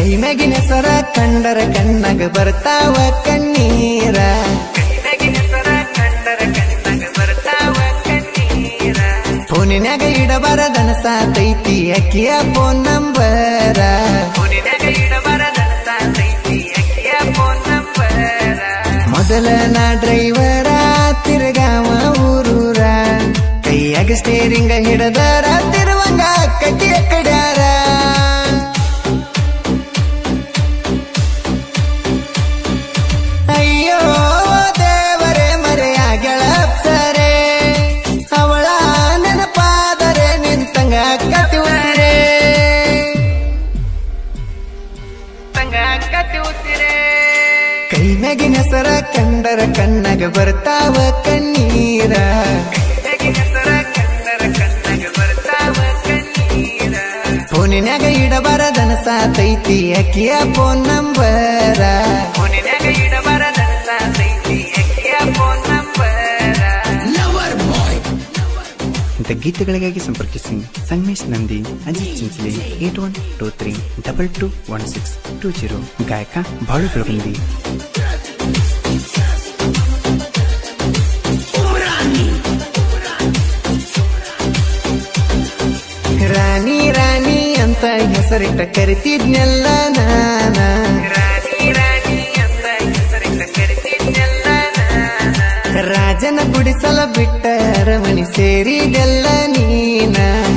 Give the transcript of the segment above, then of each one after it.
ಕೈ ಮ್ಯಾಗಿನ ಸರ ಕಂಡರ ಕಣ್ಣಗ ಬರ್ತಾವ ಕಣ್ಣೀರ ಫೋನಿನ್ಯಾಗ ಇಡಬಾರದನ ಸಾತೈತಿ ಅಕ್ಕಿಯ ಫೋನ್ ನಂಬರ ಮೊದಲ ನಾ ಡ್ರೈವರ ತಿರುಗಾವ ಊರೂರ ಕೈಯಾಗ ಸ್ಟೇರಿಂಗ ಹಿಡದರ ತಿರುವಂಗ ಕಟ್ಟಿಯ ಕಡ್ಯಾರ ಅಯ್ಯೋ ದೇವರೇ ಮರೆಯಾಗಳ ಸರೆ ಅವಳ ನೆನಪಾದರೆ ನಿಂತಂಗ ಕತಿ ಉಸಿರೇ ಕೈ ಮ್ಯಾಗಿನ ಸರ ಕಂಡರ ಕಣ್ಣಗ ಬರ್ತಾವ ಕಣ್ಣೀರ ಫೋನಿನ್ಯಾಗ ಇಡಬಾರದನ ಸಾತೈತಿ ಅಕ್ಕಿಯ ಫೋನ್ ನಂಬರ ಇಂಥ ಗೀತೆಗಳಿಗಾಗಿ ಸಂಪರ್ಕಿಸಿ Sangamesh Nandi Ajit Chinchali eight one two three double two one six two zero ಗಾಯಕ ಬಾಳು ಬೆಳಗುಂದಿ ರಾಣಿ ರಾಣಿ ಅಂತ ಹೆಸರಿಟ್ಟ ಕರಿತಿದ್ನೆಲ್ಲ ನಾನ ರಾಜನ ಗುಡಿಸಲ ಬಿಟ್ಟ ಅರಮಣಿ ಸೇರಿದೆಲ್ಲ ನೀನ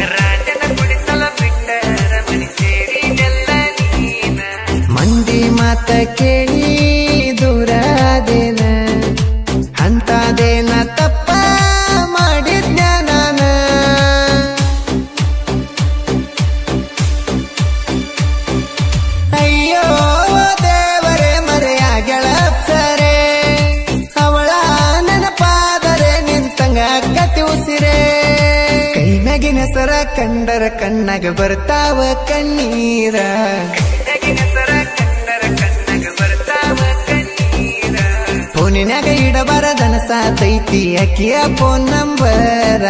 ಮಂದಿ ಮಾತ ಕೇಳಿ ದೂರಾದೇನ ಅಂತದೇನ ತಪ್ಪ ಮಾಡಿದ್ನ ನಾನ ಅಯ್ಯೋ ದೇವರೇ ಮರೆಯಾಗಳ ಸರೆ ಅವಳ ನೆನಪಾದರೆ ನಿಂತಂಗ ಕತಿ ಉಸಿರೇ ಕೈ ಮ್ಯಾಗಿನ ಸರ ಕಂಡರ ಕಣ್ಣಗ ಬರ್ತಾವ ಕಣ್ಣೀರ ಫೋನಿನ್ಯಾಗ ಇಡಬಾರದನ ಸಾತೈತಿ ಅಕ್ಕಿಯ ಫೋನ್ ನಂಬರ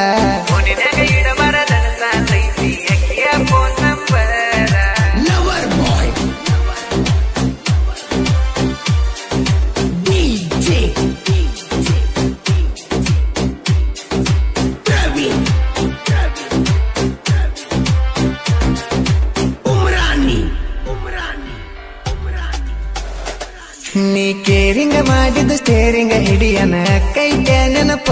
ನೀ ಕೇರಿಂಗ ಮಾಡಿದ ಸ್ಟೇರಿಂಗ ಹಿಡಿಯನ ಕೈತೆ ನೆನಪ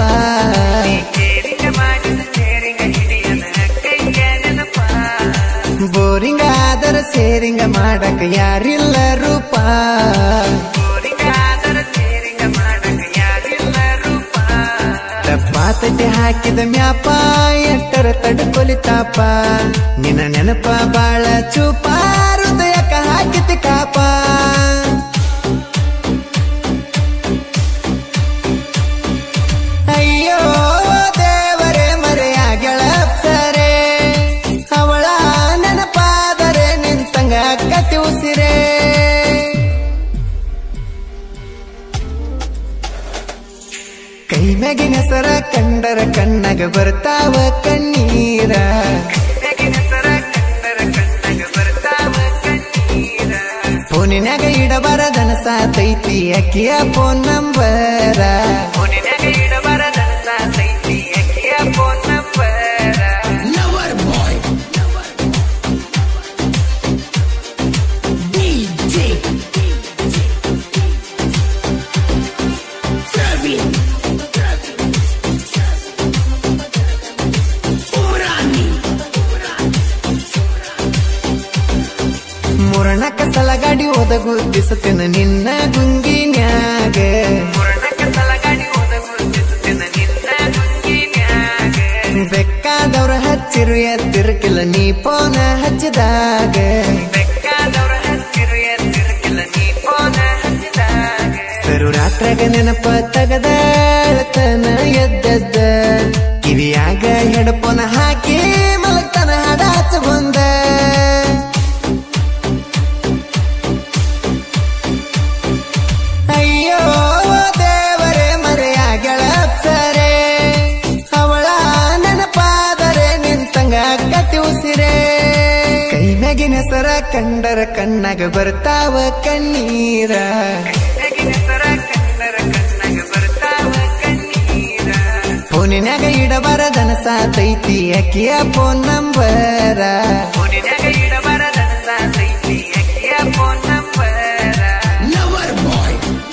ಬೋರಿಂಗ ಆದರ ಸೇರಿಂಗ ಮಾಡಕ ಯಾರಿಲ್ಲ ರೂಪ ತಪ್ಪಾತತೆ ಹಾಕಿದ ಮ್ಯಾಪ ಎಟ್ಟರ ತಡ್ಕೊಲಿತಾಪ ನಿನ್ನ ನೆನಪ ಬಾಳ ಚೂಪ ಹೃದಯಕ ಹಾಕಿತಿ ಕಾಪ ಅಯ್ಯೋ ದೇವರೇ ಮರೆಯಾಗಳ ಸರೆ ಅವಳ ನೆನಪಾದರೆ ನಿಂತಂಗ ಕತಿ ಉಸಿರೇ ಕೈ ಮ್ಯಾಗಿನ ಸರ ಕಂಡರ ಕಣ್ಣಗ ಬರ್ತಾವ ಕಣ್ಣೀರ ಫೋನಿನ್ಯಾಗ ಇಡಬಾರದನ ಸಾತೈತಿ ಅಕ್ಕಿಯ ಫೋನ್ ನಂಬರ ಮುರಣಕ ಸಲಗಾಡಿ ಒದಗು ದಿಸತಿನ ನಿನ್ನ ಗುಂಗಿನ್ಯಾಗ ಬೆಕ್ಕಾದವ್ರ ಹಚ್ಚಿರು ಎತ್ತಿರ್ಕಿಲ್ಲ ನೀ ಪೋನ ಹಚ್ಚಿದಾಗ ಸರು ರಾತ್ರಾಗ ನೆನಪ ತಗದಾಳತನ ಎದ್ದದ್ದ ಕಿವಿಯಾಗ ಹೆಡಪೋನ ಹಾಕಿ ಮಲಗ್ತನ ಹಡಾಚ ಬಂದ ಅಯ್ಯೋ ದೇವರೇ ಮರೆಯಾಗಳ ಸರೆ ಅವಳ ನೆನಪಾದರೆ ನಿಂತಂಗ ಕತಿ ಉಸಿರೇ ಕೈ ಮ್ಯಾಗಿನ ಹೆಸರ ಕಂಡರ ಕಣ್ಣಗ ಬರ್ತಾವ ಕಣ್ಣೀರ ಫೋನಿನಾಗ ಇಡಬಾರದನ ಸಾತೈತಿ ಅಕ್ಕಿಯ phone number Lover boy.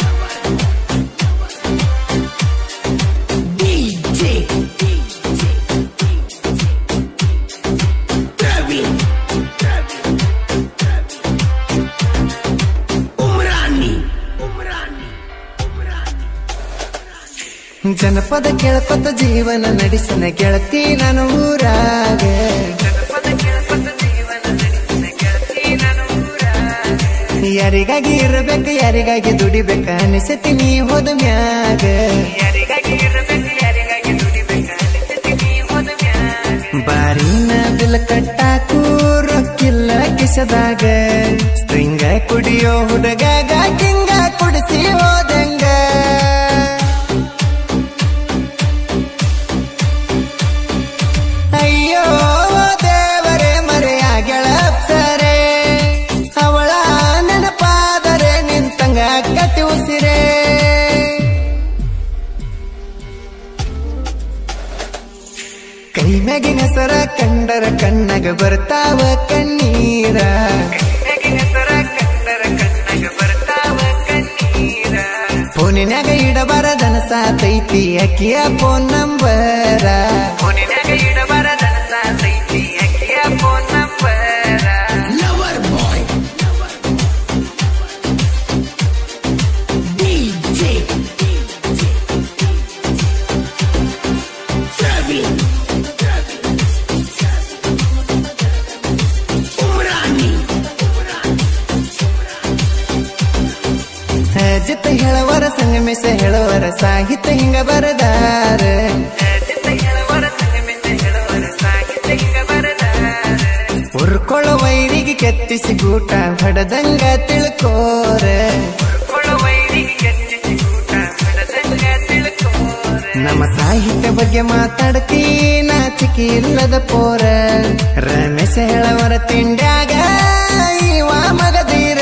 DJ. Praveen. Umrani. Umrani. Umrani. ಜನಪದ ಕೇಳ್ಕೊತ ಜೀವನ ನಡೆಸನ ಗೆಳತಿ ನಾನು ಊರಾಗ ಯಾರಿಗಾಗಿ ಇರಬೇಕು ಯಾರಿಗಾಗಿ ದುಡಿಬೇಕ ಅನಿಸತಿ ನೀ ಹೋದ ಮ್ಯಾಗ ಬಾರಿನ ಬಿಲ್ ಕಟ್ಟಾಕು ರೊಕ್ಕಿಲ್ಲ ಕಿಸದಾಗ ಸ್ಟ್ರಿಂಗ ಕುಡಿಯೋ ಹುಡುಗಾಗ ಕಿಂಗ ಕುಡಿಸಿ ಹೋದಂಗ ಅಯ್ಯೋ ದೇವರೇ ಮರೆಯಾಗೆಳಪ್ಸರೆ ಅವಳ ನೆನಪಾದರೆ ನಿಂತಂಗ ಕಟ್ಟಿ ಉಸಿರೇ ಕೈ ಮ್ಯಾಗಿನ ಸರ ಕಂಡರ ಕಣ್ಣಗ ಬರ್ತಾವ ಕಣ್ಣೀರ ಫೋನಿನಾಗ ಇಡಬಾರದನ ಸಾತೈತಿ ಅಕ್ಕಿಯ phone number Lover boy. DJ. Praveen. Umrani. ಜಿತ್ತ ಹೇಳವರ ಸಂಗಮೇಶ ಹೇಳುವರ ಸಾಹಿತ್ಯ ಹಿಂಗ ಬರದಾರ ಉರ್ಕೊಳ್ಳೋ ವೈರಿಗೆ ಕೆತ್ತಿಸಿ ಗೂಟ ಹೊಡೆದಂಗ ತಿಳ್ಕೋರ ನಮ್ಮ ಸಾಹಿತ್ಯ ಬಗ್ಗೆ ಮಾತಾಡ್ತೀ ನಾಚಿಕೆ ಇಲ್ಲದ ಪೋರ ರಮೇಶ ಹೇಳವರ ತಿಂಡ್ಯಾಗ ಇವ ಮಗದೀರ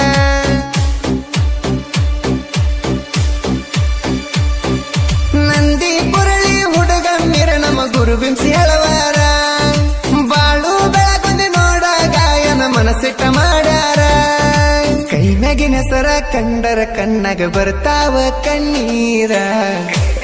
ನಂದಿ ಪುರಳಿ ಹುಡುಗ ಮಿರ ನಮ್ಮ ಗುರು ಬಿಂಸಿ ಹೇಳವಾರ ಬಾಳು ಬೆಳಗೊಂದಿ ನೋಡ ಗಾಯನ ಮನಸ್ಸಿಟ್ಟ ಮಾಡ್ಯಾರ ಕೈ ಮ್ಯಾಗಿನ ಹೆಸರ ಕಂಡರ ಕಣ್ಣಗ ಬರ್ತಾವ ಕಣ್ಣೀರ